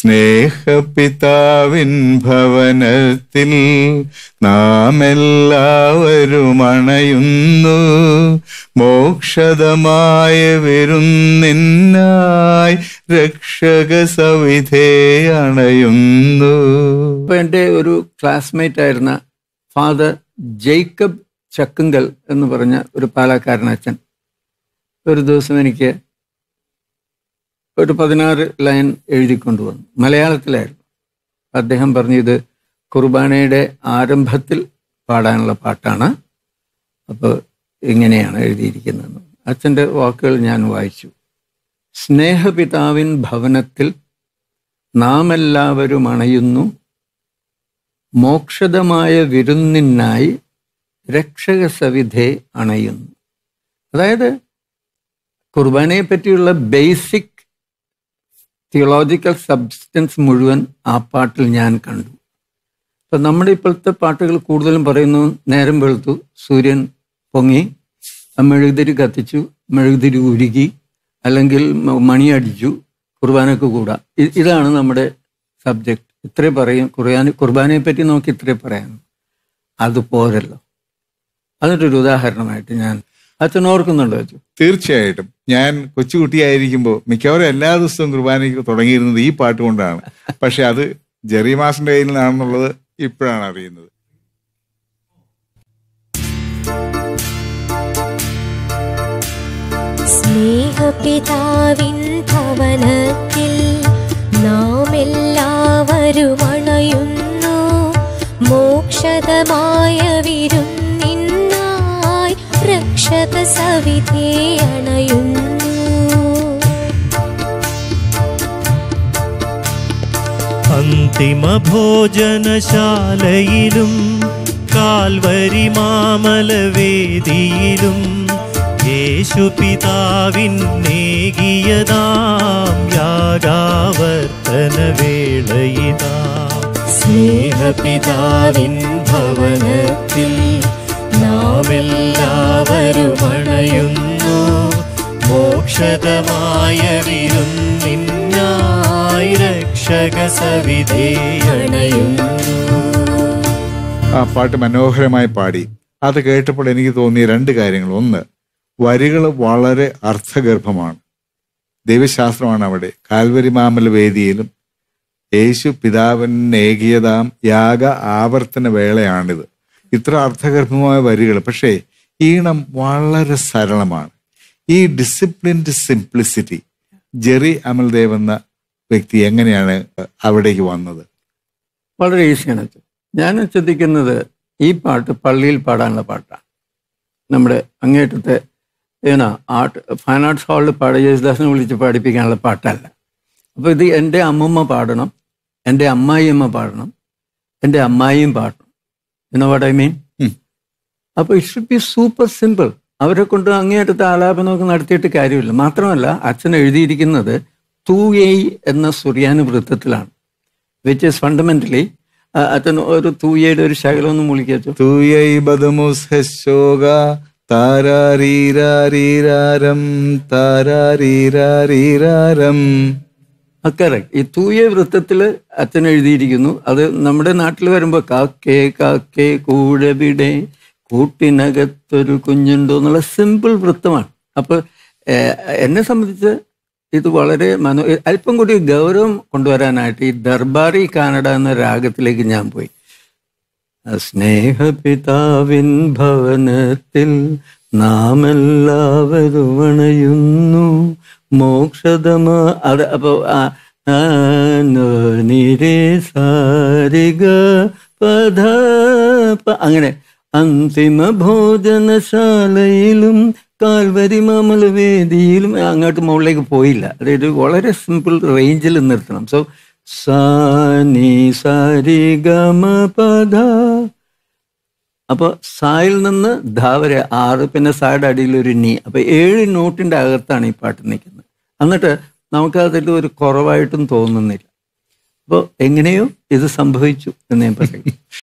സ്നേഹപിതാവിൻ ഭവനത്തിൽ നാം എല്ലാവരും അണയുന്നു മോക്ഷതമായ വരുന്നിന്നായി രക്ഷക സവിധേ അണയുന്നു ഇപ്പൊ എൻ്റെ ഒരു ക്ലാസ്മേറ്റ് ആയിരുന്ന ഫാദർ ജേക്കബ് ചക്കുങ്കൽ എന്ന് പറഞ്ഞ ഒരു പാലക്കാരൻ അച്ഛൻ ഒരു ദിവസം എനിക്ക് ഒരു പതിനാറ് ലൈൻ എഴുതിക്കൊണ്ടുവന്നു മലയാളത്തിലായിരുന്നു അദ്ദേഹം പറഞ്ഞു ഇത് കുർബാനയുടെ ആരംഭത്തിൽ പാടാനുള്ള പാട്ടാണ് അപ്പോൾ ഇങ്ങനെയാണ് എഴുതിയിരിക്കുന്നത് അച്ഛൻ്റെ വാക്കുകൾ ഞാൻ വായിച്ചു സ്നേഹപിതാവിൻ ഭവനത്തിൽ നാം എല്ലാവരും അണയുന്നു മോക്ഷതമായ വിരുന്നിനായി രക്ഷക സവിധേ അണയുന്നു അതായത് കുർബാനയെ പറ്റിയുള്ള ബേസിക് തിയോളജിക്കൽ സബ്സ്റ്റൻസ് മുഴുവൻ ആ പാട്ടിൽ ഞാൻ കണ്ടു ഇപ്പം നമ്മുടെ ഇപ്പോഴത്തെ പാട്ടുകൾ കൂടുതലും പറയുന്നു നേരം വെളുത്തു സൂര്യൻ പൊങ്ങി ആ മെഴുകുതിരി കത്തിച്ചു മെഴുകുതിരി ഉരുകി അല്ലെങ്കിൽ മ- മണിയടിച്ചു കുർബാനക്ക് കൂടാ ഇ- ഇതാണ് നമ്മുടെ സബ്ജക്റ്റ് ഇത്രേ പറയും കുർബാന കുർബാനയെ പറ്റി നോക്കി ഇത്രേ പറയാൻ അത് പോരല്ലോ അതിനൊരു ഉദാഹരണമായിട്ട് ഞാൻ അച്ഛൻ ഓർക്കുന്നുണ്ടോ അച്ഛൻ തീർച്ചയായിട്ടും ഞാൻ കൊച്ചുകുട്ടിയായിരിക്കുമ്പോൾ മിക്കവാറും എല്ലാ ദിവസവും കുർബാനയ്ക്ക് തുടങ്ങിയിരുന്നത് ഈ പാട്ട് കൊണ്ടാണ് പക്ഷെ അത് ജെറി മാസിന്റെ കയ്യിൽ നിന്നാണെന്നുള്ളത് ഇപ്പോഴാണ് അറിയുന്നത് സ്നേഹപിതാവിൻ ഭവനത്തിൽ നാം എല്ലാവരും അണയുന്നു മോക്ഷതമായ വിരുന്നിന്നായി രക്ഷക സവിധേ അണയുന്നു അന്തിമ ഭോജനശാലയിലും കാൽവരി മാമലവേദിയിലും യേശു പിതാവിൻ നേകിയതാം യാഗാവർത്തന വേളയിതാ സ്നേഹപിതാവിൻ ഭവനത്തിൽ നാം എല്ലാവരും അണയുന്നു മോക്ഷതമായ വിരുന്നിനായി രക്ഷക സവിധേ അണയുന്നു ആ പാട്ട് മനോഹരമായി പാടി അത് കേട്ടപ്പോൾ എനിക്ക് തോന്നിയ രണ്ട് കാര്യങ്ങൾ ഒന്ന് വരികൾ വളരെ അർത്ഥഗർഭമാണ് ദൈവശാസ്ത്രമാണ് അവിടെ കാൽവരി മാമല വേദിയിലും യേശു പിതാവിന് ഏകിയതാം യാഗ ആവർത്തന വേളയാണിത് ഇത്ര അർത്ഥഗർഭമായ വരികൾ പക്ഷേ ഈണം വളരെ സരളമാണ് ഈ ഡിസിപ്ലിൻഡ് സിംപ്ലിസിറ്റി ജെറി അമൽദേവ് എന്ന വ്യക്തി എങ്ങനെയാണ് അവിടേക്ക് വന്നത് വളരെ ഈസിയാണ് അച്ഛൻ ഞാൻ ചിന്തിക്കുന്നത് ഈ പാട്ട് പള്ളിയിൽ പാടാനുള്ള പാട്ടാണ് നമ്മുടെ അങ്ങേറ്റത്തെ ഏനാ ആർട്ട് ഫൈൻ ആർട്സ് ഹാളിൽ പാടി യേശുദാസിനെ വിളിച്ച് പാടിപ്പിക്കാനുള്ള പാട്ടല്ല അപ്പോൾ ഇത് എൻ്റെ അമ്മമ്മ പാടണം എൻ്റെ അമ്മായിയമ്മ പാടണം എൻ്റെ അമ്മായിയും പാടണം എന്നോ വാട്ട് ഐ മീൻ ഉം. അപ്പോൾ it should be super simple അവരെ കൊണ്ട് അങ്ങേയറ്റത്തെ ആലാപനമൊക്കെ നടത്തിയിട്ട് കാര്യമില്ല മാത്രമല്ല അച്ഛൻ എഴുതിയിരിക്കുന്നത് തൂയേയ് എന്ന സുറിയാനി വൃത്തത്തിലാണ് വിച്ച് ഇസ് ഫണ്ടമെന്റലി അച്ഛൻ ഒരു തൂയയുടെ ഒരു ശകലം ഒന്ന് മുളിക്കച്ചു തൂയൈ ബദമുസ് ഹെശോഗ താരാരീരാരീരാരം താരാരീരാരീരാരം കറക്റ്റ് ഈ തൂയ വൃത്തത്തിൽ അച്ഛൻ എഴുതിയിരിക്കുന്നു അത് നമ്മുടെ നാട്ടിൽ വരുമ്പോൾ കാക്കേ കാക്കേ കൂഴവിടെ കൂട്ടിനകത്തൊരു കുഞ്ഞുണ്ടോ എന്നുള്ള സിമ്പിൾ വൃത്തമാണ് അപ്പോൾ എന്നെ സംബന്ധിച്ച് ഇത് വളരെ മനോ അല്പം കൂടി ഗൗരവം കൊണ്ടുവരാനായിട്ട് ഈ ദർബാറി കാനഡ എന്ന രാഗത്തിലേക്ക് ഞാൻ പോയി സ്നേഹപിതാവിൻ ഭവനത്തിൽ നാം എല്ലാവരും അണയുന്നു മോക്ഷതമാ അത് അപ്പൊ ആ, ആ, നോ, നിരേ സാരിക പധ പ- അങ്ങനെ അന്തിമ ഭോജനശാലയിലും കാൽവരി മാമല വേദിയിലും അങ്ങോട്ട് മുകളിലേക്ക് പോയില്ല അതായത് വളരെ സിമ്പിൾ റേഞ്ചിൽ നിർത്തണം സോ സാനി സാരി ഗമ പധ അപ്പൊ സായിൽ നിന്ന് ധ വരെ ആറ് പിന്നെ സായുടെ അടിയിൽ ഒരു നീ അപ്പൊ ഏഴ് നോട്ടിന്റെ അകത്താണ് ഈ പാട്ട് നിൽക്കുന്നത് എന്നിട്ട് നമുക്ക് അതിൽ ഒരു കുറവായിട്ടും തോന്നുന്നില്ല അപ്പോൾ എങ്ങനെയോ ഇത് സംഭവിച്ചു എന്ന് ഞാൻ പറയും